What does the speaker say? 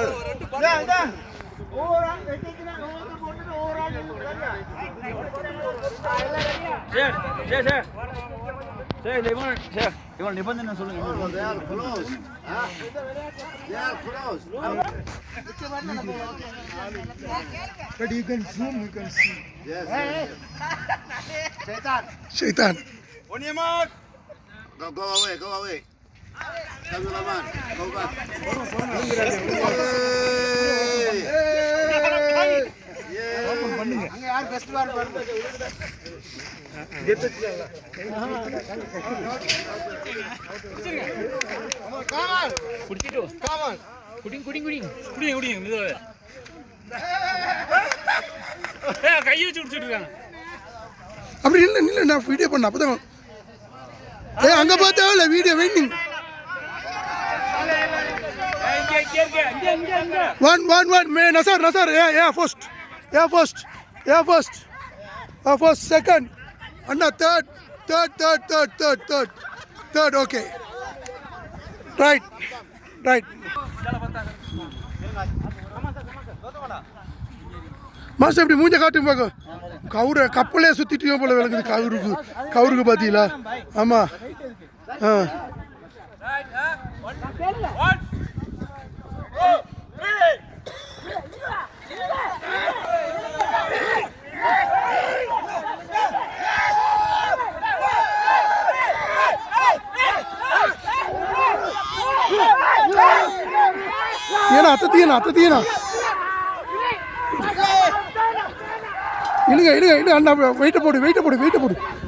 சரி சரி சரி சரி இந்த இவங்க சரி இவங்க நிபந்தனை சொல்லுங்க They are close. Huh? They are close. But you can zoom, you can see. Yes, yes, Shaitan. yes. Go, go away, go away. Cameraman, go back. Hey! Yeah. குடிச்சிட்டு குடிங்க குடிங்க குடிங்க குடிங்க குடிங்க மெதுவாக ஏ கையை வச்சு குடிச்சிட்டு இருக்காங்க அப்படி இல்லை இல்லை நான் வீடியோ பண்ண அப்பதான் ஏ அங்க பார்த்தா இல்ல வீடியோ வெயிட்டிங் ஏய், இங்க இங்க இருக்கு இங்க இங்க இங்க ஒன் ஒன் ஒன் மே நசார் நசார் A A first A first A first ஆ ஃபர்ஸ்ட் செகண்ட் அண்ணா third third third third third third third okay right right master இப்படி மூஞ்ச காட்டு பார்க்க கவுர கப்பலே சுத்திட்டியோ போல விளக்குது கவுருக்கு கவுருக்கு பாத்தீங்களா ஆமா ஆ ஏன்னா அத்தை தீயனா அத்தை தீயனா இழுங்க இழுங்க இழுங்க அண்ணா வெயிட்ட போடு வெயிட்ட போடு வெயிட்ட போடு